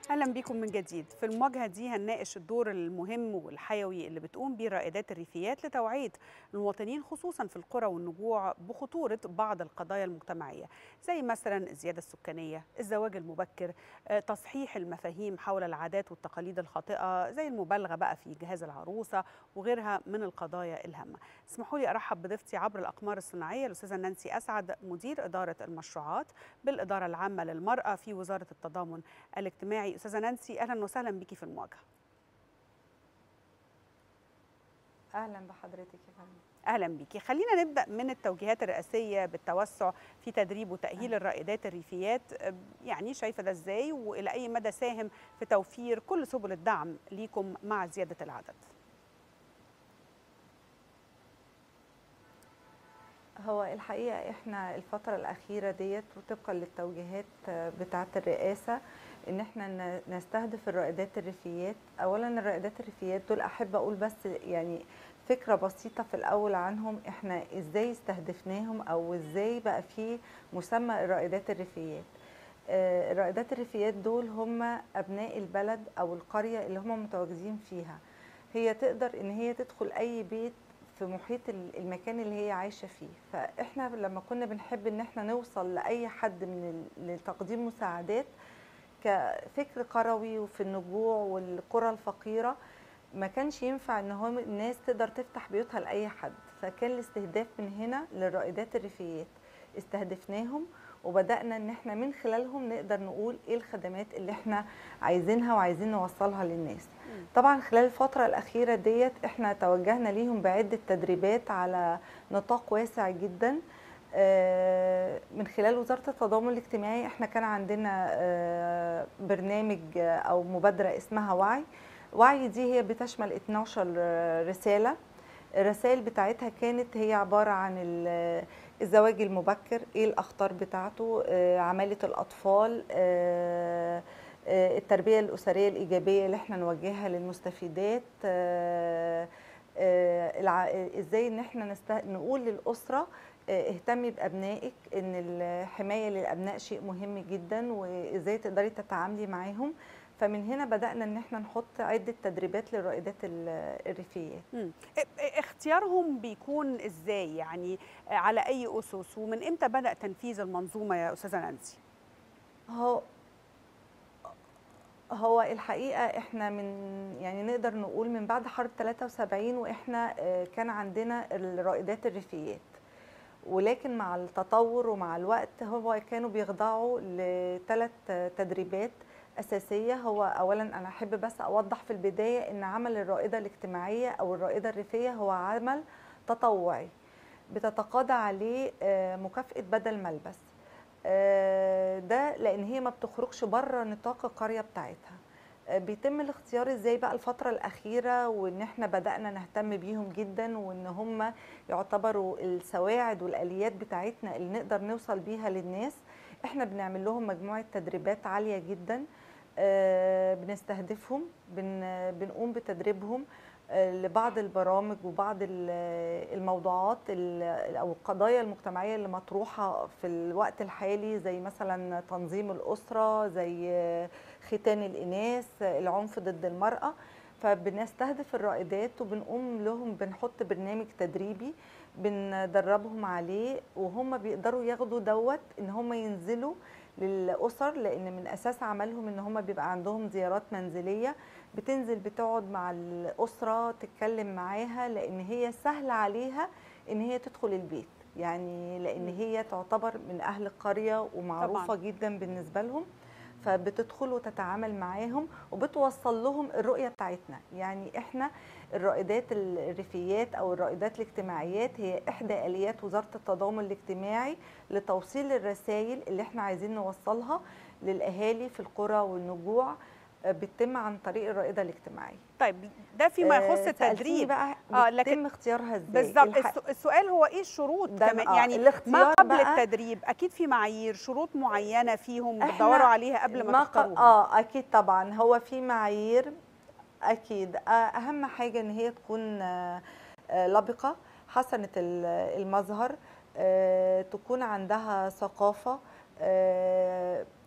اهلا بكم من جديد في المواجهه دي هنناقش الدور المهم والحيوي اللي بتقوم بيه رائدات الريفيات لتوعيه المواطنين خصوصا في القرى والنجوع بخطوره بعض القضايا المجتمعيه زي مثلا الزياده السكانيه الزواج المبكر آه، تصحيح المفاهيم حول العادات والتقاليد الخاطئه زي المبالغه بقى في جهاز العروسه وغيرها من القضايا الهامه اسمحوا لي ارحب بضيفتي عبر الاقمار الصناعيه الاستاذه نانسي اسعد مدير اداره المشروعات بالاداره العامه للمراه في وزاره التضامن الاجتماعي استاذه نانسي اهلا وسهلا بيكي في المواجهه اهلا بحضرتك يا فندم اهلا بيكي خلينا نبدا من التوجيهات الرئاسيه بالتوسع في تدريب وتاهيل الرائدات الريفيات يعني شايفه ده ازاي والى اي مدى ساهم في توفير كل سبل الدعم ليكم مع زياده العدد هو الحقيقه احنا الفتره الاخيره ديت وطبقا للتوجيهات بتاعه الرئاسه ان احنا نستهدف الرائدات الريفيات اولا الرائدات الريفيات دول احب اقول بس يعني فكره بسيطه في الاول عنهم احنا ازاي استهدفناهم او ازاي بقى في مسمى الرائدات الريفيات آه، الرائدات الريفيات دول هم ابناء البلد او القريه اللي هم متواجدين فيها هي تقدر ان هي تدخل اي بيت في محيط المكان اللي هي عايشه فيه فاحنا لما كنا بنحب ان احنا نوصل لاي حد من لتقديم مساعدات كفكر قروي وفي النجوع والقرى الفقيره ما كانش ينفع ان هم الناس تقدر تفتح بيوتها لاي حد فكان الاستهداف من هنا للرائدات الريفيات استهدفناهم وبدانا ان احنا من خلالهم نقدر نقول ايه الخدمات اللي احنا عايزينها وعايزين نوصلها للناس طبعا خلال الفتره الاخيره ديت احنا توجهنا ليهم بعده تدريبات على نطاق واسع جدا من خلال وزاره التضامن الاجتماعي احنا كان عندنا برنامج او مبادره اسمها وعي وعي دي هي بتشمل 12 رساله الرسائل بتاعتها كانت هي عباره عن الزواج المبكر ايه الاخطار بتاعته عماله الاطفال التربيه الاسريه الايجابيه اللي احنا نوجهها للمستفيدات ازاي ان احنا نست... نقول للاسره اهتمي بابنائك ان الحمايه للابناء شيء مهم جدا وازاي تقدري تتعاملي معاهم فمن هنا بدانا ان احنا نحط عده تدريبات للرائدات الريفيات اختيارهم بيكون ازاي يعني على اي اسس ومن امتى بدا تنفيذ المنظومه يا استاذه نانسي هو هو الحقيقه احنا من يعني نقدر نقول من بعد حرب 73 واحنا كان عندنا الرائدات الريفيات ولكن مع التطور ومع الوقت هو كانوا بيخضعوا لثلاث تدريبات اساسيه هو اولا انا احب بس اوضح في البدايه ان عمل الرائده الاجتماعيه او الرائده الريفيه هو عمل تطوعي بتتقاضى عليه مكافاه بدل ملبس ده لان هي ما بتخرجش بره نطاق القريه بتاعتها بيتم الاختيار ازاي بقى الفتره الاخيره وان احنا بدانا نهتم بيهم جدا وان هم يعتبروا السواعد والاليات بتاعتنا اللي نقدر نوصل بيها للناس احنا بنعمل لهم مجموعه تدريبات عاليه جدا بنستهدفهم بن بنقوم بتدريبهم لبعض البرامج وبعض الموضوعات او القضايا المجتمعيه اللي مطروحه في الوقت الحالي زي مثلا تنظيم الاسره زي ختان الاناث العنف ضد المراه فبنستهدف الرائدات وبنقوم لهم بنحط برنامج تدريبي بندربهم عليه وهم بيقدروا ياخدوا دوت ان هم ينزلوا للاسر لان من اساس عملهم ان هم بيبقى عندهم زيارات منزليه بتنزل بتقعد مع الاسره تتكلم معاها لان هي سهل عليها ان هي تدخل البيت يعني لان هي تعتبر من اهل القريه ومعروفه طبعا. جدا بالنسبه لهم فبتدخل وتتعامل معاهم وبتوصل لهم الرؤيه بتاعتنا يعني احنا الرائدات الريفيات او الرائدات الاجتماعيات هي احدى اليات وزاره التضامن الاجتماعي لتوصيل الرسائل اللي احنا عايزين نوصلها للاهالي في القرى والنجوع بتتم عن طريق الرائده الاجتماعيه طيب ده فيما يخص التدريب بقى اه لكن اختيارها ازاي بالظبط الح... السؤال هو ايه الشروط كمان آه يعني ما قبل التدريب اكيد في معايير شروط معينه فيهم بتدوروا عليها قبل ما, ما تختاروها اه اكيد طبعا هو في معايير اكيد اهم حاجه ان هي تكون لبقه حسنه المظهر تكون عندها ثقافه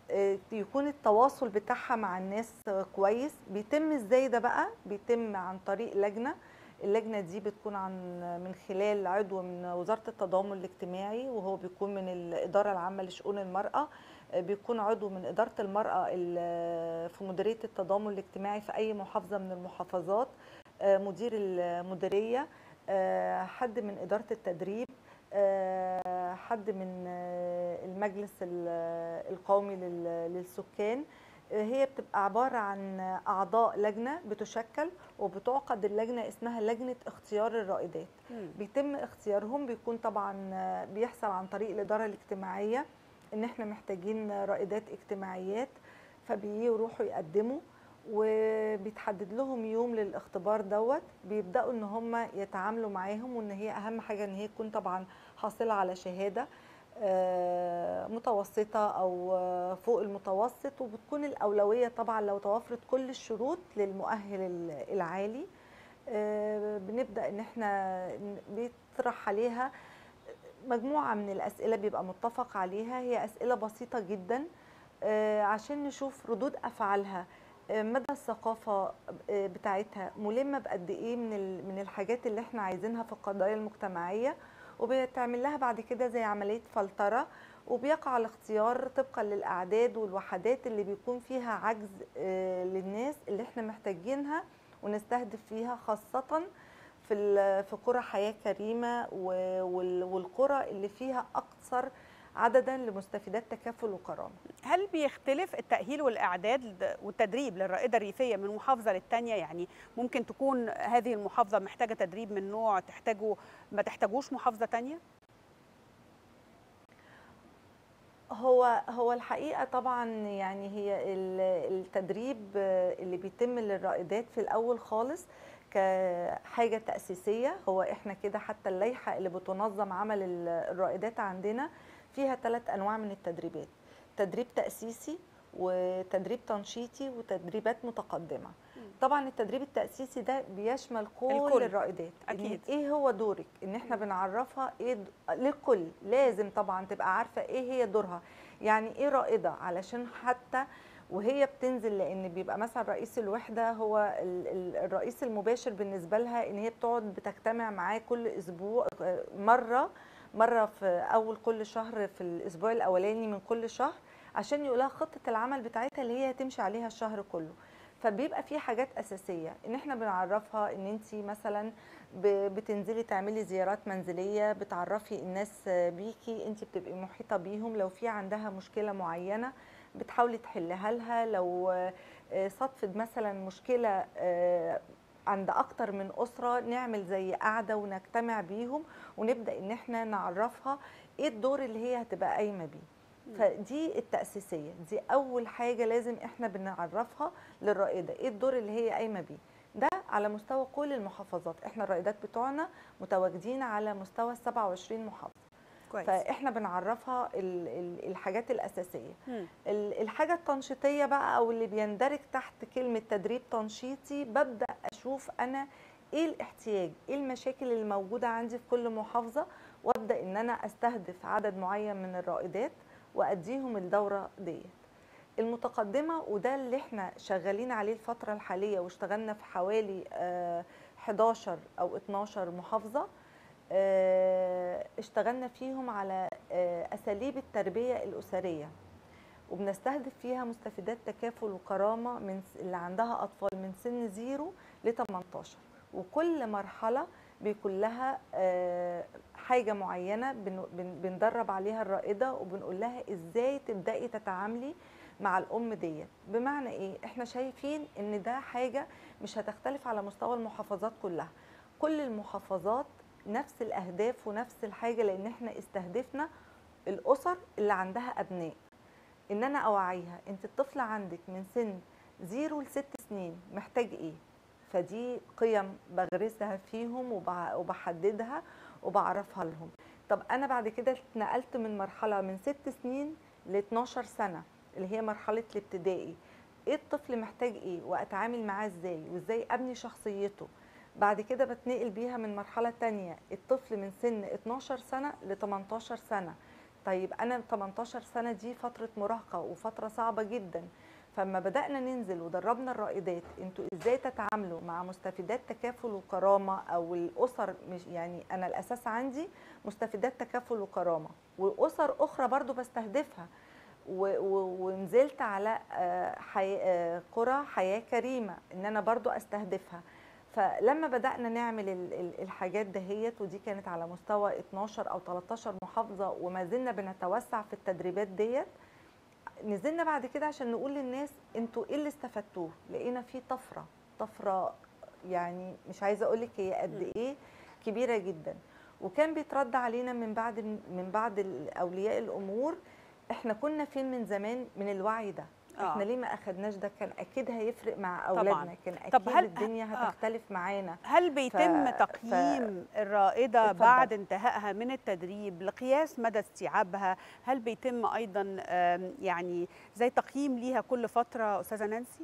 آه، يكون التواصل بتاعها مع الناس آه، كويس بيتم ازاي ده بقى بيتم عن طريق لجنه اللجنه دي بتكون عن من خلال عضو من وزاره التضامن الاجتماعي وهو بيكون من الاداره العامه لشؤون المراه آه، بيكون عضو من اداره المراه ال- في مديريه التضامن الاجتماعي في اي محافظه من المحافظات آه، مدير المديريه آه، حد من اداره التدريب آه، حد من آه، المجلس ال- القومي لل- للسكان آه، هي بتبقى عبارة عن أعضاء لجنة بتشكل وبتعقد اللجنة اسمها لجنة اختيار الرائدات مم. بيتم اختيارهم بيكون طبعا آه، بيحصل عن طريق الإدارة الاجتماعية إن إحنا محتاجين رائدات اجتماعيات فبيروحوا يقدموا وبيتحدد لهم يوم للاختبار دوت بيبداوا ان هم يتعاملوا معاهم وان هي اهم حاجه ان هي تكون طبعا حاصله على شهاده آه، متوسطه او آه، فوق المتوسط وبتكون الاولويه طبعا لو توفرت كل الشروط للمؤهل ال- العالي آه، بنبدا ان احنا ن- بيطرح عليها مجموعه من الاسئله بيبقى متفق عليها هي اسئله بسيطه جدا آه، عشان نشوف ردود افعالها آه، مدى الثقافه آه، بتاعتها ملمه بقد ايه من ال- من الحاجات اللي احنا عايزينها في القضايا المجتمعيه وبيتعمل لها بعد كده زي عمليه فلتره وبيقع الاختيار طبقا للاعداد والوحدات اللي بيكون فيها عجز آه، للناس اللي احنا محتاجينها ونستهدف فيها خاصه في ال- في قرى حياه كريمه و- وال- والقرى اللي فيها اكثر عددا لمستفيدات تكافل وكرامه هل بيختلف التأهيل والإعداد والتدريب للرائدة الريفية من محافظة للتانية يعني ممكن تكون هذه المحافظة محتاجة تدريب من نوع تحتاجه ما تحتاجوش محافظة تانية؟ هو هو الحقيقه طبعا يعني هي ال- التدريب اللي بيتم للرائدات في الاول خالص كحاجه تاسيسيه هو احنا كده حتى اللائحه اللي بتنظم عمل ال- الرائدات عندنا فيها ثلاث انواع من التدريبات تدريب تاسيسي وتدريب تنشيطي وتدريبات متقدمه طبعا التدريب التاسيسي ده بيشمل كل الكل. الرائدات إن أكيد. ايه هو دورك ان احنا بنعرفها ايه د- للكل لازم طبعا تبقى عارفه ايه هي دورها يعني ايه رائده علشان حتى وهي بتنزل لان بيبقى مثلا رئيس الوحده هو ال- ال- الرئيس المباشر بالنسبه لها ان هي بتقعد بتجتمع معاه كل اسبوع آه، مره مره في اول كل شهر في الاسبوع الاولاني من كل شهر عشان يقولها خطه العمل بتاعتها اللي هي هتمشي عليها الشهر كله فبيبقى في حاجات اساسيه ان احنا بنعرفها ان انت مثلا ب- بتنزلي تعملي زيارات منزليه بتعرفي الناس بيكي انت بتبقي محيطه بيهم لو في عندها مشكله معينه بتحاولي تحلها لها لو آه، صدفت مثلا مشكله آه، عند اكتر من اسره نعمل زي قعده ونجتمع بيهم ونبدا ان احنا نعرفها ايه الدور اللي هي هتبقى قايمه بيه فدي التأسيسية دي أول حاجة لازم إحنا بنعرفها للرائدة إيه الدور اللي هي قايمة بيه ده على مستوى كل المحافظات إحنا الرائدات بتوعنا متواجدين على مستوى 27 محافظة كويس فإحنا بنعرفها ال- ال- الحاجات الأساسية مم. ال- الحاجة التنشيطية بقى أو اللي بيندرج تحت كلمة تدريب تنشيطي ببدأ أشوف أنا إيه الاحتياج إيه المشاكل اللي موجودة عندي في كل محافظة وأبدأ إن أنا أستهدف عدد معين من الرائدات وأديهم الدورة ديت المتقدمة وده اللي احنا شغالين عليه الفترة الحالية واشتغلنا في حوالي آه، 11 أو 12 محافظة آه، اشتغلنا فيهم على آه، أساليب التربية الأسرية وبنستهدف فيها مستفيدات تكافل وكرامة من س- اللي عندها أطفال من سن زيرو ل 18 وكل مرحلة بيكون لها آه، حاجة معينة بن- بن- بندرب عليها الرائدة وبنقول لها إزاي تبدأي تتعاملي مع الأم ديت بمعنى إيه؟ إحنا شايفين إن ده حاجة مش هتختلف على مستوى المحافظات كلها كل المحافظات نفس الأهداف ونفس الحاجة لأن إحنا استهدفنا الأسر اللي عندها أبناء ان انا اوعيها انت الطفل عندك من سن زيرو لست سنين محتاج ايه فدي قيم بغرسها فيهم وبع- وبحددها وبعرفها لهم طب انا بعد كده اتنقلت من مرحله من ست سنين ل 12 سنه اللي هي مرحله الابتدائي ايه الطفل محتاج ايه واتعامل معاه ازاي وازاي ابني شخصيته بعد كده بتنقل بيها من مرحله تانية الطفل من سن 12 سنه ل 18 سنه طيب انا 18 سنه دي فتره مراهقه وفتره صعبه جدا فلما بدانا ننزل ودربنا الرائدات انتوا ازاي تتعاملوا مع مستفيدات تكافل وكرامه او الاسر مش يعني انا الاساس عندي مستفيدات تكافل وكرامه واسر اخرى برضو بستهدفها و- و- ونزلت على آه، حي... آه، قرى حياه كريمه ان انا برضو استهدفها فلما بدانا نعمل ال- ال- الحاجات دهيت ودي كانت على مستوى 12 او 13 محافظه وما زلنا بنتوسع في التدريبات ديت نزلنا بعد كده عشان نقول للناس انتوا ايه اللي استفدتوه لقينا في طفره طفره يعني مش عايزه اقول لك هي قد ايه كبيره جدا وكان بيترد علينا من بعد من بعد اولياء الامور احنا كنا فين من زمان من الوعي ده آه. احنا ليه ما اخدناش ده كان اكيد هيفرق مع اولادنا كان اكيد طب هل- الدنيا آه. هتختلف معانا هل بيتم ف- تقييم الرائدة اتفضل. بعد انتهائها من التدريب لقياس مدى استيعابها هل بيتم أيضا آم، يعني زي تقييم ليها كل فترة أستاذة نانسي؟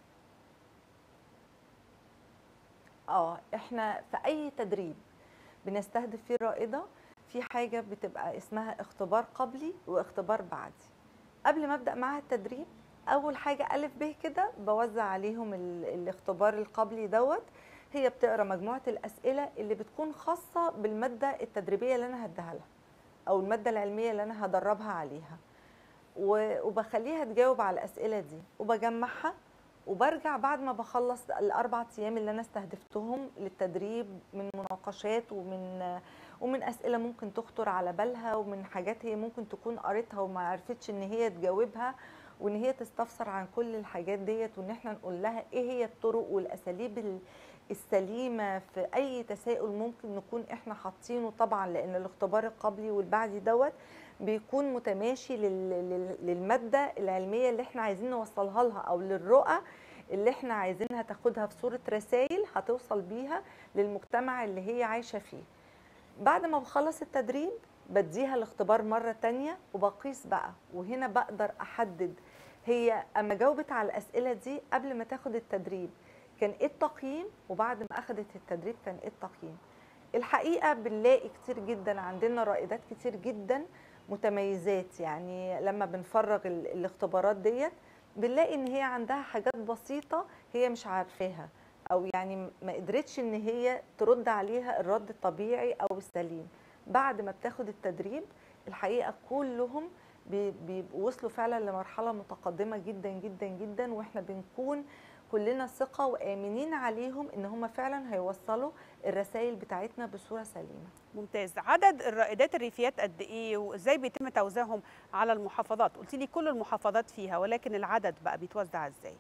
اه احنا في اي تدريب بنستهدف فيه الرائده في حاجه بتبقى اسمها اختبار قبلي واختبار بعدي قبل ما ابدا معاها التدريب اول حاجه الف ب كده بوزع عليهم ال- الاختبار القبلي دوت هي بتقرا مجموعه الاسئله اللي بتكون خاصه بالماده التدريبيه اللي انا هديها لها او الماده العلميه اللي انا هدربها عليها و- وبخليها تجاوب على الاسئله دي وبجمعها وبرجع بعد ما بخلص الاربع ايام اللي انا استهدفتهم للتدريب من مناقشات ومن ومن اسئله ممكن تخطر على بالها ومن حاجات هي ممكن تكون قريتها وما عرفتش ان هي تجاوبها وان هي تستفسر عن كل الحاجات ديت وان احنا نقول لها ايه هي الطرق والاساليب ال- السليمه في اي تساؤل ممكن نكون احنا حاطينه طبعا لان الاختبار القبلي والبعدي دوت بيكون متماشي لل- لل- للماده العلميه اللي احنا عايزين نوصلها لها او للرؤى اللي احنا عايزينها تاخدها في صوره رسائل هتوصل بيها للمجتمع اللي هي عايشه فيه بعد ما بخلص التدريب بديها الاختبار مرة تانية وبقيس بقى وهنا بقدر أحدد هي أما جاوبت على الأسئلة دي قبل ما تاخد التدريب كان إيه التقييم وبعد ما أخدت التدريب كان إيه التقييم الحقيقة بنلاقي كتير جدا عندنا رائدات كتير جدا متميزات يعني لما بنفرغ ال- الاختبارات ديت بنلاقي ان هي عندها حاجات بسيطة هي مش عارفاها او يعني ما قدرتش ان هي ترد عليها الرد الطبيعي او السليم بعد ما بتاخد التدريب الحقيقه كلهم بي- بيبقوا وصلوا فعلا لمرحله متقدمه جدا جدا جدا واحنا بنكون كلنا ثقه وامنين عليهم ان هم فعلا هيوصلوا الرسائل بتاعتنا بصوره سليمه ممتاز عدد الرائدات الريفيات قد ايه وازاي بيتم توزيعهم على المحافظات قلت لي كل المحافظات فيها ولكن العدد بقى بيتوزع ازاي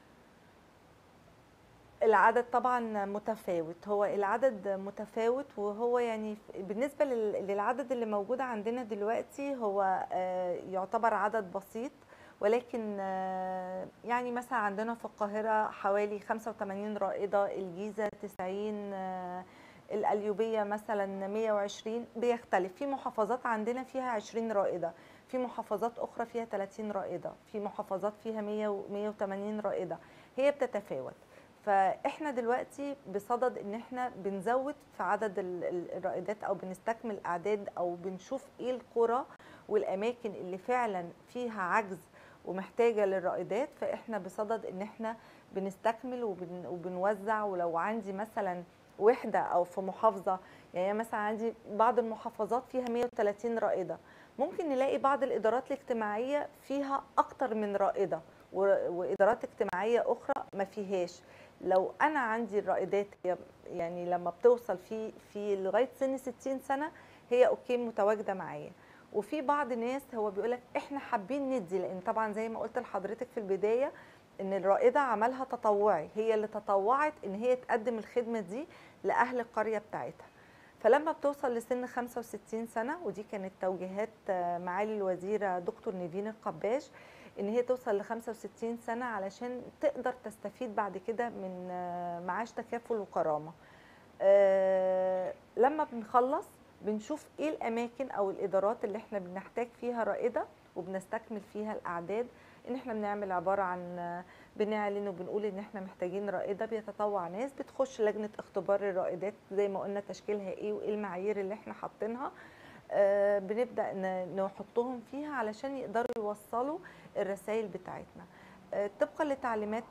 العدد طبعا متفاوت هو العدد متفاوت وهو يعني ف- بالنسبة لل- للعدد اللي موجود عندنا دلوقتي هو آه، يعتبر عدد بسيط ولكن آه، يعني مثلا عندنا في القاهرة حوالي 85 رائدة الجيزة 90 آه، القليوبية مثلا 120 بيختلف في محافظات عندنا فيها 20 رائدة في محافظات أخرى فيها 30 رائدة في محافظات فيها 100 و 180 رائدة هي بتتفاوت فاحنا دلوقتي بصدد ان احنا بنزود في عدد ال- ال- الرائدات او بنستكمل اعداد او بنشوف ايه القرى والاماكن اللي فعلا فيها عجز ومحتاجه للرائدات فاحنا بصدد ان احنا بنستكمل وبن وبنوزع ولو عندي مثلا وحده او في محافظه يعني مثلا عندي بعض المحافظات فيها 130 رائده ممكن نلاقي بعض الادارات الاجتماعيه فيها اكتر من رائده و- وادارات اجتماعيه اخرى ما فيهاش لو انا عندي الرائدات هي يعني لما بتوصل في في لغايه سن 60 سنه هي اوكي متواجده معايا وفي بعض ناس هو بيقول لك احنا حابين ندي لان طبعا زي ما قلت لحضرتك في البدايه ان الرائده عملها تطوعي هي اللي تطوعت ان هي تقدم الخدمه دي لاهل القريه بتاعتها فلما بتوصل لسن 65 سنه ودي كانت توجيهات آه، معالي الوزيره دكتور نيفين القباش ان هي توصل ل 65 سنه علشان تقدر تستفيد بعد كده من آه، معاش تكافل وكرامه آه، لما بنخلص بنشوف ايه الاماكن او الادارات اللي احنا بنحتاج فيها رائده وبنستكمل فيها الاعداد ان احنا بنعمل عباره عن آه، بنعلن وبنقول ان احنا محتاجين رائده بيتطوع ناس بتخش لجنه اختبار الرائدات زي ما قلنا تشكيلها ايه وايه المعايير اللي احنا حاطينها آه، بنبدا ن- نحطهم فيها علشان يقدروا يوصلوا الرسائل بتاعتنا آه، طبقا لتعليمات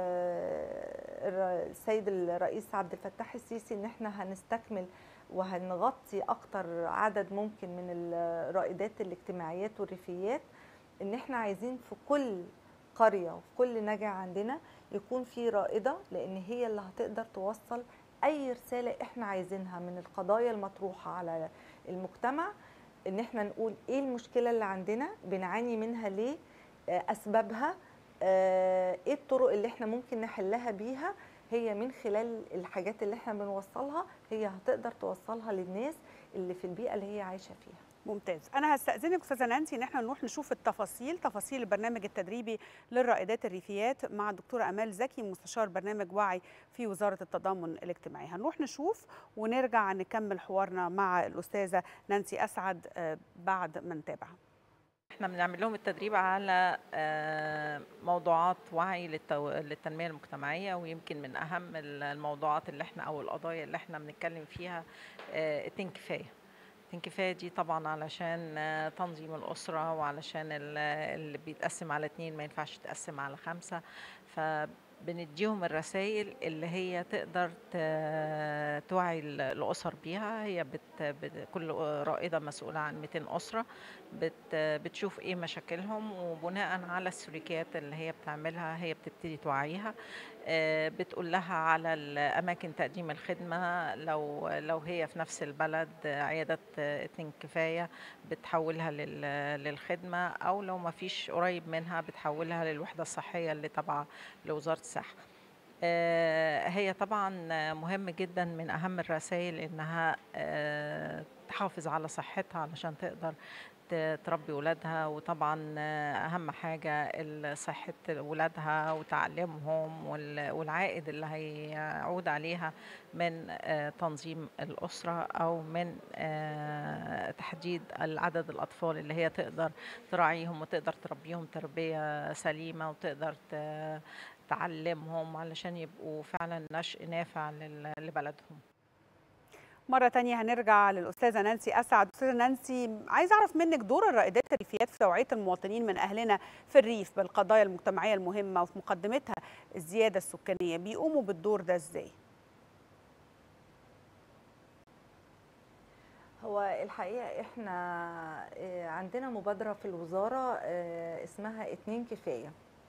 آه، الر- السيد الرئيس عبد الفتاح السيسي ان احنا هنستكمل وهنغطي اكتر عدد ممكن من الرائدات الاجتماعيات والريفيات ان احنا عايزين في كل قريه وفي كل نجع عندنا يكون في رائده لان هي اللي هتقدر توصل اي رساله احنا عايزينها من القضايا المطروحه على المجتمع ان احنا نقول ايه المشكله اللي عندنا بنعاني منها ليه آه، اسبابها آه، ايه الطرق اللي احنا ممكن نحلها بيها هي من خلال الحاجات اللي احنا بنوصلها هي هتقدر توصلها للناس اللي في البيئه اللي هي عايشه فيها ممتاز انا هستاذنك استاذه نانسي ان احنا نروح نشوف التفاصيل تفاصيل البرنامج التدريبي للرائدات الريفيات مع الدكتوره امال زكي مستشار برنامج وعي في وزاره التضامن الاجتماعي هنروح نشوف ونرجع نكمل حوارنا مع الاستاذه نانسي اسعد آه، بعد ما نتابع احنا بنعمل لهم التدريب على آه، موضوعات وعي للتو... للتنميه المجتمعيه ويمكن من اهم ال- الموضوعات اللي احنا او القضايا اللي احنا بنتكلم فيها آه، اتنين كفايه اتنين كفايه دي طبعا علشان آه، تنظيم الاسره وعلشان ال- اللي بيتقسم على اتنين ما ينفعش يتقسم على خمسه فبنديهم الرسائل اللي هي تقدر ت- توعي ال- الاسر بيها هي بت... بت... كل رائده مسؤوله عن 200 اسره بت بتشوف ايه مشاكلهم وبناء على السلوكيات اللي هي بتعملها هي بتبتدي توعيها آه، بتقول لها على الاماكن تقديم الخدمه لو لو هي في نفس البلد آه، عيادات آه، اتنين كفايه بتحولها لل- للخدمه او لو ما فيش قريب منها بتحولها للوحده الصحيه اللي تابعه لوزاره الصحه آه، هي طبعا مهم جدا من اهم الرسائل انها آه، تحافظ على صحتها علشان تقدر ت- تربي ولادها وطبعا آه، اهم حاجه ال- صحه ولادها وتعليمهم وال- والعائد اللي هيعود عليها من آه، تنظيم الاسره او من آه، تحديد العدد الاطفال اللي هي تقدر تراعيهم وتقدر تربيهم تربيه سليمه وتقدر ت- تعلمهم علشان يبقوا فعلا نشء نافع لل- لبلدهم مرة تانية هنرجع للأستاذة نانسي أسعد أستاذة نانسي عايز أعرف منك دور الرائدات الريفيات في توعية المواطنين من أهلنا في الريف بالقضايا المجتمعية المهمة وفي مقدمتها الزيادة السكانية بيقوموا بالدور ده إزاي؟ هو الحقيقة احنا آه، عندنا مبادرة في الوزارة آه، اسمها اتنين كفاية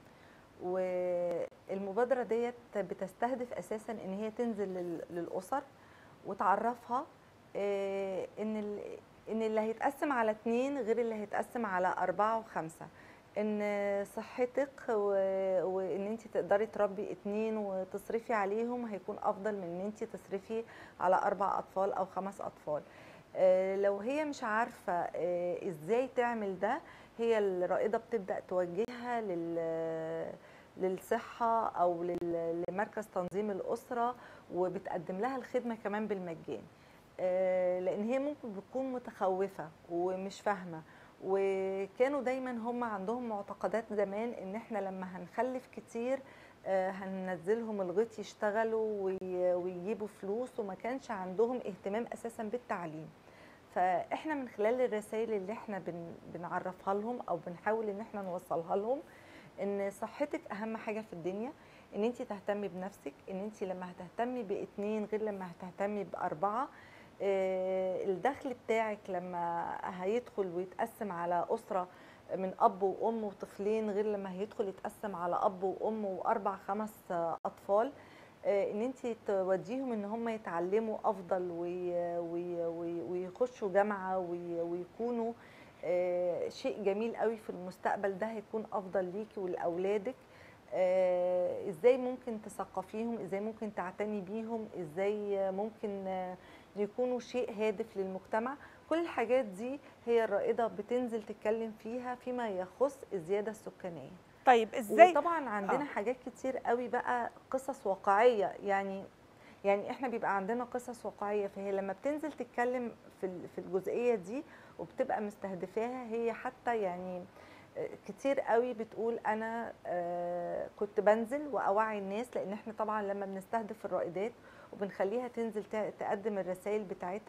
والمبادرة ديت بتستهدف اساسا ان هي تنزل لل- للأسر وتعرفها آه، ان ال- ان اللي هيتقسم على اتنين غير اللي هيتقسم على أربعة وخمسة ان صحتك و- وان انت تقدري تربي اتنين وتصرفي عليهم هيكون افضل من ان انت تصرفي على اربع اطفال او خمس اطفال آه، لو هي مش عارفه آه، ازاي تعمل ده هي الرائده بتبدا توجهها لل للصحه او لل- لمركز تنظيم الاسره وبتقدم لها الخدمه كمان بالمجان آه، لان هي ممكن بتكون متخوفه ومش فاهمه وكانوا دايما هم عندهم معتقدات زمان ان احنا لما هنخلف كتير آه، هننزلهم الغيط يشتغلوا وي- ويجيبوا فلوس وما كانش عندهم اهتمام اساسا بالتعليم فاحنا من خلال الرسائل اللي احنا بن بنعرفها لهم او بنحاول ان احنا نوصلها لهم ان صحتك اهم حاجه في الدنيا ان انت تهتمي بنفسك ان انت لما هتهتمي باثنين غير لما هتهتمي باربعه آه، الدخل بتاعك لما هيدخل ويتقسم على اسره من اب وام وطفلين غير لما هيدخل يتقسم على اب وام واربع خمس آه، اطفال آه، ان انت توديهم ان هم يتعلموا افضل وي- وي- وي- ويخشوا جامعه وي- ويكونوا آه، شيء جميل قوي في المستقبل ده هيكون افضل ليكي ولاولادك آه، ازاي ممكن تثقفيهم ازاي ممكن تعتني بيهم ازاي ممكن آه، يكونوا شيء هادف للمجتمع كل الحاجات دي هي الرائده بتنزل تتكلم فيها فيما يخص الزياده السكانيه طيب إزاي؟ وطبعا عندنا آه. آه. حاجات كتير قوي بقى قصص واقعيه يعني يعني احنا بيبقى عندنا قصص واقعيه فهي لما بتنزل تتكلم في ال- في الجزئيه دي وبتبقى مستهدفاها هي حتى يعني آه، كتير قوي بتقول انا آه، كنت بنزل واوعي الناس لان احنا طبعا لما بنستهدف الرائدات وبنخليها تنزل ت- تقدم الرسائل بتاعتها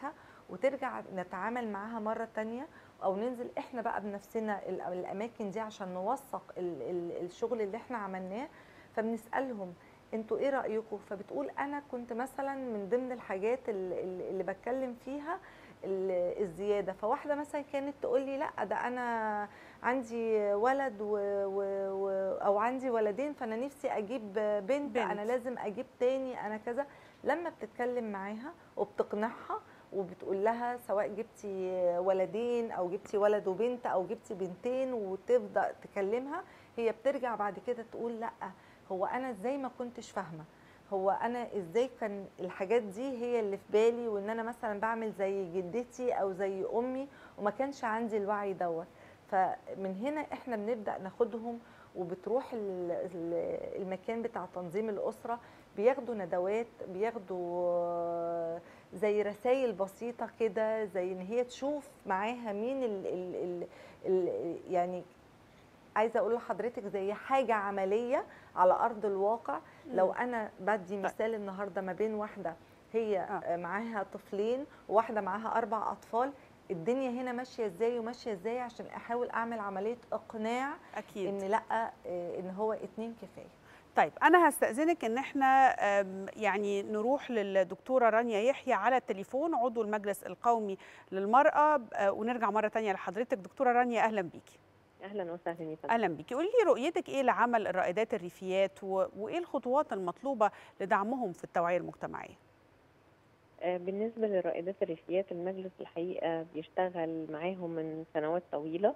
وترجع نتعامل معاها مره تانية او ننزل احنا بقى بنفسنا ال- الاماكن دي عشان نوثق ال- ال- الشغل اللي احنا عملناه فبنسالهم انتوا ايه رايكم فبتقول انا كنت مثلا من ضمن الحاجات ال- ال- اللي بتكلم فيها ال- الزياده فواحده مثلا كانت تقول لي لا ده انا عندي ولد و... و... و... او عندي ولدين فانا نفسي اجيب بنت, بنت. بنت. انا لازم اجيب تاني انا كذا لما بتتكلم معاها وبتقنعها وبتقول لها سواء جبتي ولدين او جبتي ولد وبنت او جبتي بنتين وتبدا تكلمها هي بترجع بعد كده تقول لا هو انا ازاي ما كنتش فاهمه هو انا ازاي كان الحاجات دي هي اللي في بالي وان انا مثلا بعمل زي جدتي او زي امي وما كانش عندي الوعي دوت فمن هنا احنا بنبدا ناخدهم وبتروح ال- ال- المكان بتاع تنظيم الاسره بياخدوا ندوات بياخدوا آه، زي رسائل بسيطه كده زي ان هي تشوف معاها مين ال ال ال ال يعني عايزه اقول لحضرتك زي حاجه عمليه على ارض الواقع لو انا بدي مثال النهارده ما بين واحده هي آه. معاها طفلين وواحده معاها اربع اطفال الدنيا هنا ماشيه ازاي وماشيه ازاي عشان احاول اعمل عمليه اقناع اكيد ان لا آه، ان هو اتنين كفايه طيب انا هستاذنك ان احنا أم، يعني نروح للدكتوره رانيا يحيى على التليفون عضو المجلس القومي للمراه أه، ونرجع مره تانية لحضرتك دكتوره رانيا اهلا بيكي اهلا وسهلا يا فندم اهلا بيكي قولي لي رؤيتك ايه لعمل الرائدات الريفيات و... وايه الخطوات المطلوبه لدعمهم في التوعيه المجتمعيه آه، بالنسبه لرائدات الريفيات المجلس الحقيقه بيشتغل معاهم من سنوات طويله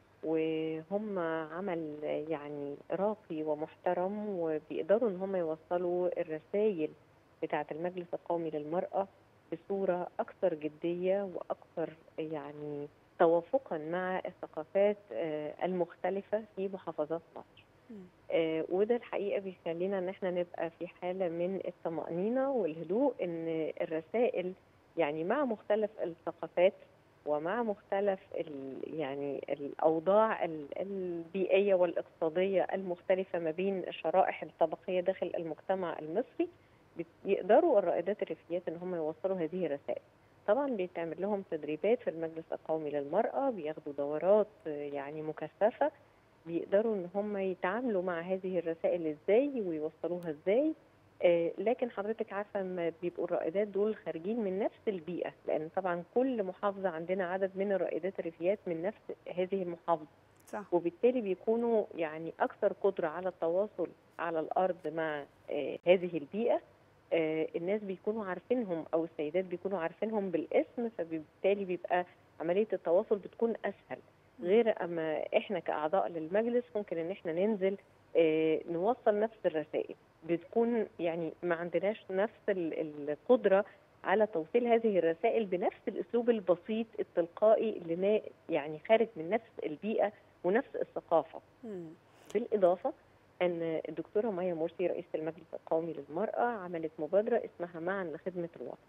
وهم عمل يعني راقي ومحترم وبيقدروا ان هم يوصلوا الرسائل بتاعه المجلس القومي للمراه بصوره اكثر جديه واكثر يعني توافقا مع الثقافات آه، المختلفه في محافظات مصر آه، وده الحقيقه بيخلينا ان احنا نبقى في حاله من الطمانينه والهدوء ان الرسائل يعني مع مختلف الثقافات ومع مختلف ال يعني الاوضاع ال- البيئيه والاقتصاديه المختلفه ما بين الشرائح الطبقيه داخل المجتمع المصري بت- يقدروا الرائدات الريفيات ان هم يوصلوا هذه الرسائل طبعا بيتعمل لهم تدريبات في المجلس القومي للمراه بياخدوا دورات آه، يعني مكثفه بيقدروا ان هم يتعاملوا مع هذه الرسائل ازاي ويوصلوها ازاي آه، لكن حضرتك عارفه لما بيبقوا الرائدات دول خارجين من نفس البيئه لان طبعا كل محافظه عندنا عدد من الرائدات الريفيات من نفس هذه المحافظه صح وبالتالي بيكونوا يعني اكثر قدره على التواصل على الارض مع آه، هذه البيئه آه، الناس بيكونوا عارفينهم او السيدات بيكونوا عارفينهم بالاسم فبالتالي بيبقى عمليه التواصل بتكون اسهل غير اما احنا كاعضاء للمجلس ممكن ان احنا ننزل آه، نوصل نفس الرسائل بتكون يعني ما عندناش نفس ال- القدره على توصيل هذه الرسائل بنفس الاسلوب البسيط التلقائي اللي نا- يعني خارج من نفس البيئه ونفس الثقافه مم. بالاضافه ان الدكتوره مايا مرسي رئيسه المجلس القومي للمراه عملت مبادره اسمها معا لخدمه الوطن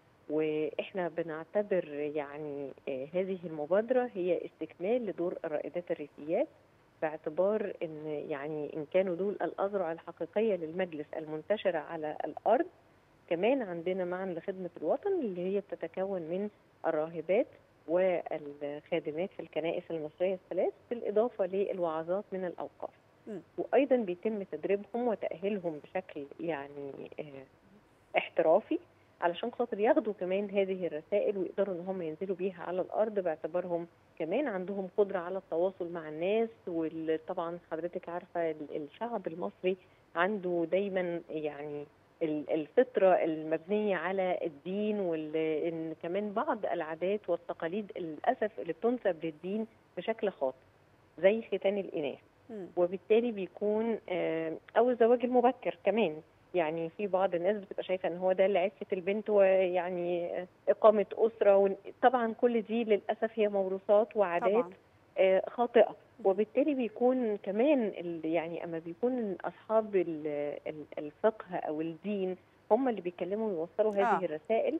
واحنا بنعتبر يعني آه، هذه المبادره هي استكمال لدور الرائدات الريفيات باعتبار ان يعني ان كانوا دول الاذرع الحقيقيه للمجلس المنتشره على الارض كمان عندنا معا لخدمه الوطن اللي هي بتتكون من الراهبات والخادمات في الكنائس المصريه الثلاث بالاضافه للوعظات من الاوقاف مم. وايضا بيتم تدريبهم وتاهيلهم بشكل يعني آه، احترافي علشان خاطر ياخدوا كمان هذه الرسائل ويقدروا ان هم ينزلوا بيها على الارض باعتبارهم كمان عندهم قدره على التواصل مع الناس وطبعا حضرتك عارفه ال- الشعب المصري عنده دايما يعني ال- الفطره المبنيه على الدين وان كمان بعض العادات والتقاليد للاسف اللي بتنسب للدين بشكل خاطئ زي ختان الاناث مم. وبالتالي بيكون آه، او الزواج المبكر كمان يعني في بعض الناس بتبقى شايفه ان هو ده اللي عفه البنت ويعني آه، اقامه اسره ون- طبعا كل دي للاسف هي موروثات وعادات طبعا آه، خاطئه وبالتالي بيكون كمان ال- يعني اما بيكون اصحاب ال- ال- الفقه او الدين هم اللي بيتكلموا ويوصلوا هذه آه. الرسائل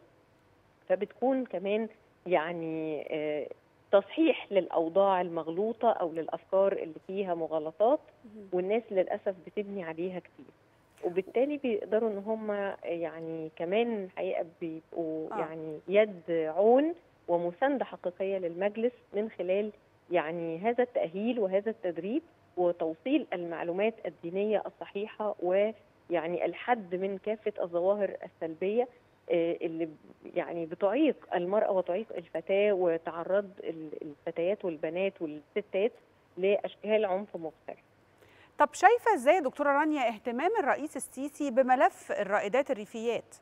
فبتكون كمان يعني آه، تصحيح للاوضاع المغلوطه او للافكار اللي فيها مغالطات مم. والناس للاسف بتبني عليها كتير وبالتالي بيقدروا ان هم يعني كمان الحقيقه بيبقوا آه. يعني يد عون ومسانده حقيقيه للمجلس من خلال يعني هذا التاهيل وهذا التدريب وتوصيل المعلومات الدينيه الصحيحه ويعني الحد من كافه الظواهر السلبيه آه، اللي يعني بتعيق المراه وتعيق الفتاه وتعرض ال- الفتيات والبنات والستات لاشكال عنف مختلف طب شايفه ازاي يا دكتوره رانيا اهتمام الرئيس السيسي بملف الرائدات الريفيات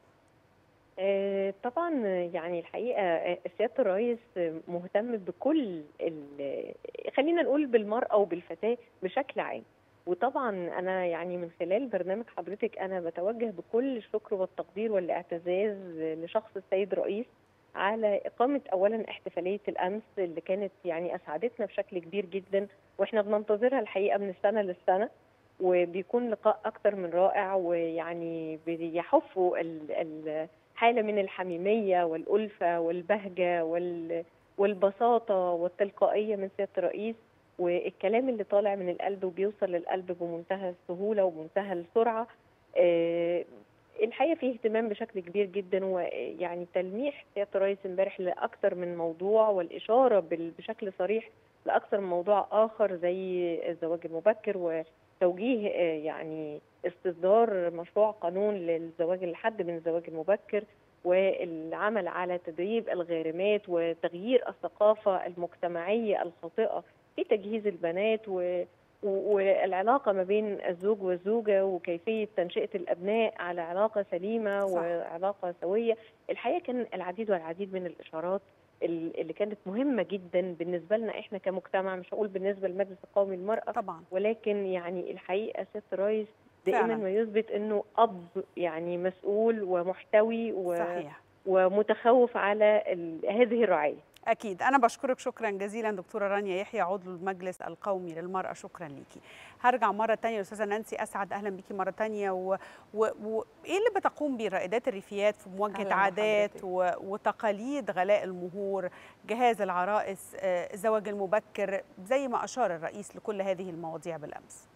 آه، طبعا يعني الحقيقه آه، سياده الرئيس مهتم بكل ال- خلينا نقول بالمراه وبالفتاه بشكل عام وطبعا انا يعني من خلال برنامج حضرتك انا بتوجه بكل الشكر والتقدير والاعتزاز لشخص السيد رئيس على اقامه اولا احتفاليه الامس اللي كانت يعني اسعدتنا بشكل كبير جدا واحنا بننتظرها الحقيقه من السنه للسنه وبيكون لقاء اكتر من رائع ويعني بيحفوا ال- ال- حاله من الحميميه والالفه والبهجه وال والبساطه والتلقائيه من سياده الرئيس والكلام اللي طالع من القلب وبيوصل للقلب بمنتهى السهوله ومنتهى السرعه آه، الحقيقه فيه اهتمام بشكل كبير جدا ويعني تلميح سياده الرئيس امبارح لاكثر من موضوع والاشاره بال- بشكل صريح لاكثر من موضوع اخر زي الزواج المبكر وتوجيه آه، يعني استصدار مشروع قانون للزواج الحد من الزواج المبكر والعمل على تدريب الغارمات وتغيير الثقافه المجتمعيه الخاطئه في تجهيز البنات و و- والعلاقة ما بين الزوج والزوجة وكيفية تنشئة الأبناء على علاقة سليمة صح. وعلاقة سوية الحقيقة كان العديد والعديد من الإشارات ال- اللي كانت مهمة جدا بالنسبة لنا إحنا كمجتمع مش هقول بالنسبة للمجلس القومي للمرأة طبعا ولكن يعني الحقيقة سيادة الرئيس دائما فعلاً. ما يثبت إنه أب يعني مسؤول ومحتوي و... صحيح ومتخوف على ال... هذه الرعاية أكيد أنا بشكرك شكرا جزيلا دكتورة رانيا يحيى عضو المجلس القومي للمرأة شكرا ليكي هرجع مرة تانية أستاذة نانسي أسعد أهلا بيكي مرة تانية وإيه و... و... إيه اللي بتقوم به رائدات الريفيات في مواجهة أهلاً عادات بحضرتك. و... وتقاليد غلاء المهور جهاز العرائس آه، الزواج المبكر زي ما أشار الرئيس لكل هذه المواضيع بالأمس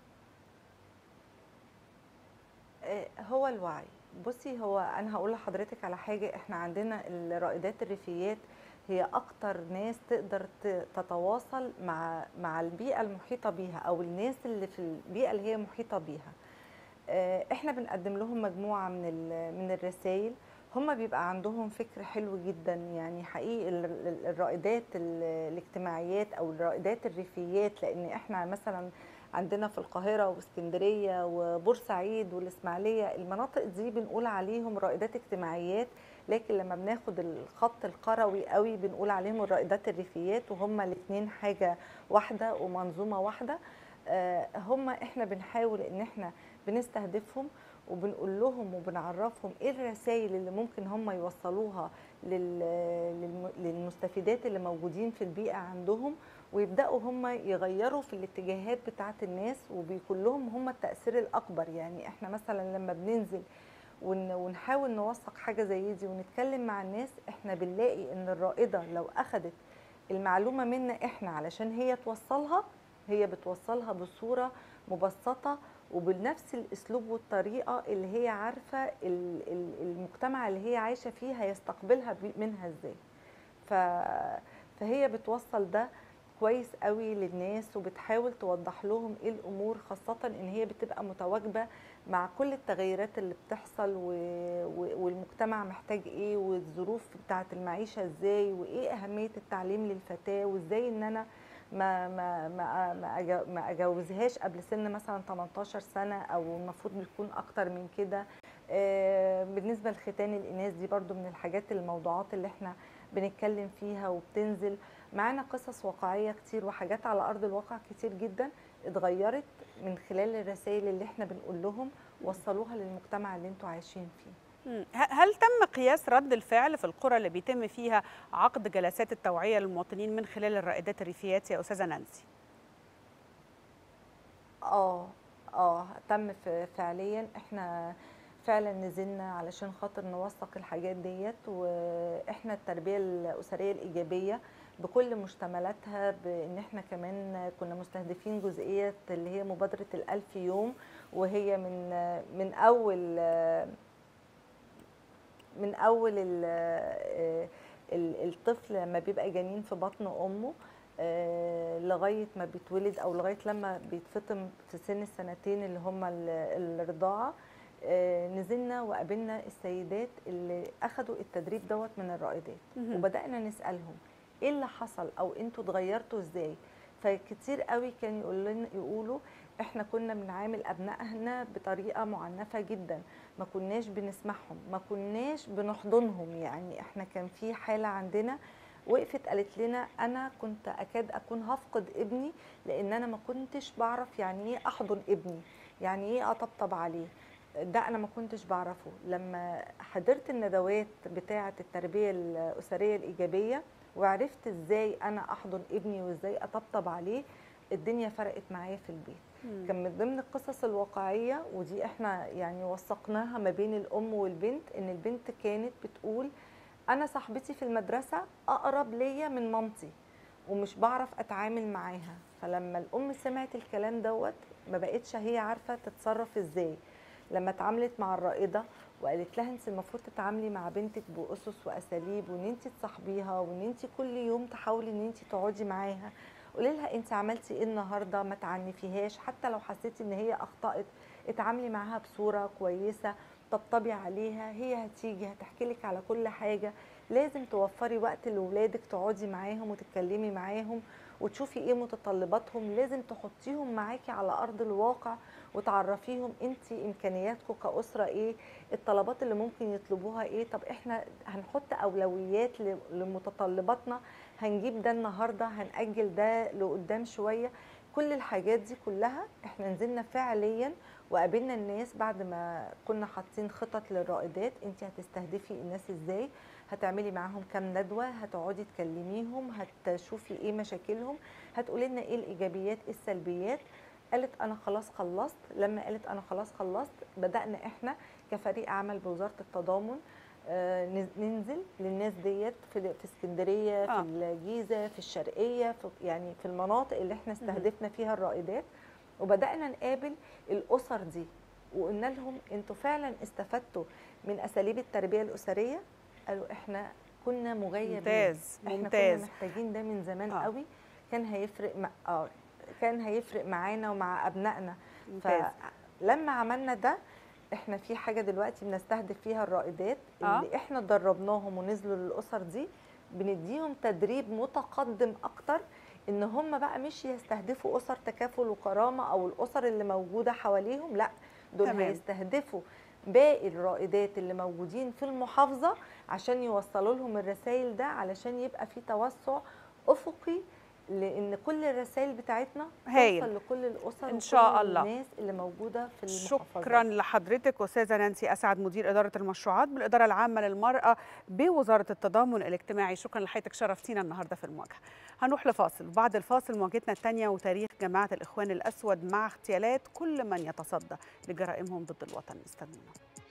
آه، هو الوعي بصي هو انا هقول لحضرتك على حاجه احنا عندنا الرائدات الريفيات هي اكتر ناس تقدر ت- تتواصل مع مع البيئه المحيطه بيها او الناس اللي في البيئه اللي هي محيطه بيها آه، احنا بنقدم لهم مجموعه من ال- من الرسائل هم بيبقى عندهم فكر حلو جدا يعني حقيقي ال- ال- الرائدات ال- الاجتماعيات او الرائدات الريفيات لان احنا مثلا عندنا في القاهره واسكندريه وبورسعيد والاسماعيليه المناطق دي بنقول عليهم رائدات اجتماعيات لكن لما بناخد الخط القروي قوي بنقول عليهم الرائدات الريفيات وهما الاثنين حاجه واحده ومنظومه واحده آه، هما احنا بنحاول ان احنا بنستهدفهم وبنقول لهم وبنعرفهم ايه الرسائل اللي ممكن هم يوصلوها لل- للم- للمستفيدات اللي موجودين في البيئه عندهم ويبداوا هم يغيروا في الاتجاهات بتاعه الناس وبيكون لهم هم التاثير الاكبر يعني احنا مثلا لما بننزل ون- ونحاول نوثق حاجه زي دي ونتكلم مع الناس احنا بنلاقي ان الرائده لو اخذت المعلومه منا احنا علشان هي توصلها هي بتوصلها بصوره مبسطه وبنفس الاسلوب والطريقه اللي هي عارفه ال- ال- المجتمع اللي هي عايشه فيه هيستقبلها بي- منها ازاي ف... فهي بتوصل ده كويس قوي للناس وبتحاول توضح لهم ايه الامور خاصه ان هي بتبقى متواجبه مع كل التغيرات اللي بتحصل و... و... والمجتمع محتاج ايه والظروف بتاعه المعيشه ازاي وايه اهميه التعليم للفتاه وازاي ان انا ما ما ما ما أجا- ما اجوزهاش قبل سن مثلا 18 سنه او المفروض بيكون اكتر من كده آه، بالنسبه لختان الاناث دي برضو من الحاجات الموضوعات اللي احنا بنتكلم فيها وبتنزل معانا قصص واقعيه كتير وحاجات على ارض الواقع كتير جدا اتغيرت من خلال الرسائل اللي احنا بنقول لهم وصلوها للمجتمع اللي انتوا عايشين فيه مم. ه- هل تم قياس رد الفعل في القرى اللي بيتم فيها عقد جلسات التوعية للمواطنين من خلال الرائدات الريفيات يا أستاذة نانسي؟ اه اه تم ف- فعليا احنا فعلا نزلنا علشان خاطر نوثق الحاجات ديت واحنا التربيه الاسريه الايجابيه بكل مشتملاتها بان احنا كمان كنا مستهدفين جزئيه اللي هي مبادره الألف يوم وهي من من اول من اول ال- ال- الطفل لما بيبقى جنين في بطن امه آه، لغايه ما بيتولد او لغايه لما بيتفطم في سن السنتين اللي هم ال- الرضاعه آه، نزلنا وقابلنا السيدات اللي اخذوا التدريب دوت من الرائدات مهم. وبدانا نسالهم ايه اللي حصل او انتوا اتغيرتوا ازاي فكتير قوي كانوا يقول لنا يقولوا احنا كنا بنعامل ابنائنا بطريقه معنفه جدا ما كناش بنسمعهم ما كناش بنحضنهم يعني احنا كان في حاله عندنا وقفت قالت لنا انا كنت اكاد اكون هفقد ابني لان انا ما كنتش بعرف يعني ايه احضن ابني يعني ايه اطبطب عليه ده انا ما كنتش بعرفه لما حضرت الندوات بتاعه التربيه الاسريه الايجابيه وعرفت ازاي انا احضن ابني وازاي اطبطب عليه الدنيا فرقت معايا في البيت مم. كان من ضمن القصص الواقعيه ودي احنا يعني وثقناها ما بين الام والبنت ان البنت كانت بتقول انا صاحبتي في المدرسه اقرب ليا من مامتي ومش بعرف اتعامل معاها فلما الام سمعت الكلام دوت ما بقتش هي عارفه تتصرف ازاي لما اتعاملت مع الرائده وقالت لها انت المفروض تتعاملي مع بنتك باسس واساليب وان انت تصاحبيها وان انت كل يوم تحاولي ان انت تقعدي معاها قولي لها انت عملتي ايه النهارده ما تعنفيهاش حتى لو حسيتي ان هي اخطات اتعاملي معاها بصوره كويسه طبطبي عليها هي هتيجي هتحكي لك على كل حاجه لازم توفري وقت لاولادك تقعدي معاهم وتتكلمي معاهم وتشوفي ايه متطلباتهم لازم تحطيهم معاكي على ارض الواقع وتعرفيهم انت امكانياتكم كاسره ايه الطلبات اللي ممكن يطلبوها ايه طب احنا هنحط اولويات ل- لمتطلباتنا هنجيب ده النهارده هنأجل ده لقدام شويه كل الحاجات دي كلها احنا نزلنا فعليا وقابلنا الناس بعد ما كنا حاطين خطط للرائدات انت هتستهدفي الناس ازاي هتعملي معاهم كام ندوه هتقعدي تكلميهم هتشوفي ايه مشاكلهم هتقولي لنا ايه الايجابيات ايه السلبيات قالت انا خلاص خلصت لما قالت انا خلاص خلصت بدانا احنا كفريق عمل بوزاره التضامن آه، نز- ننزل للناس ديت في في اسكندريه في آه. الجيزه في الشرقيه في يعني في المناطق اللي احنا استهدفنا فيها الرائدات وبدانا نقابل الاسر دي وقلنا لهم انتوا فعلا استفدتوا من اساليب التربيه الاسريه قالوا احنا كنا مغيبين ممتاز احنا ممتاز كنا محتاجين ده من زمان آه. آه. قوي كان هيفرق مع اه كان هيفرق معانا ومع ابنائنا ممتاز فلما عملنا ده احنا في حاجه دلوقتي بنستهدف فيها الرائدات آه. اللي احنا دربناهم ونزلوا للاسر دي بنديهم تدريب متقدم اكتر ان هم بقى مش يستهدفوا اسر تكافل وكرامه او الاسر اللي موجوده حواليهم لا دول تمام. تمام. هيستهدفوا باقي الرائدات اللي موجودين في المحافظه عشان يوصلوا لهم الرسائل ده علشان يبقى في توسع افقي لان كل الرسائل بتاعتنا هايل. توصل لكل الاسر إن شاء وكل الله. الناس اللي موجوده في المحافظه شكرا لحضرتك استاذه نانسي اسعد مدير اداره المشروعات بالاداره العامه للمراه بوزاره التضامن الاجتماعي شكرا لحضرتك شرفتينا النهارده في المواجهه هنروح لفاصل وبعد الفاصل مواجهتنا الثانيه وتاريخ جماعه الاخوان الاسود مع اغتيالات كل من يتصدى لجرائمهم ضد الوطن استنونا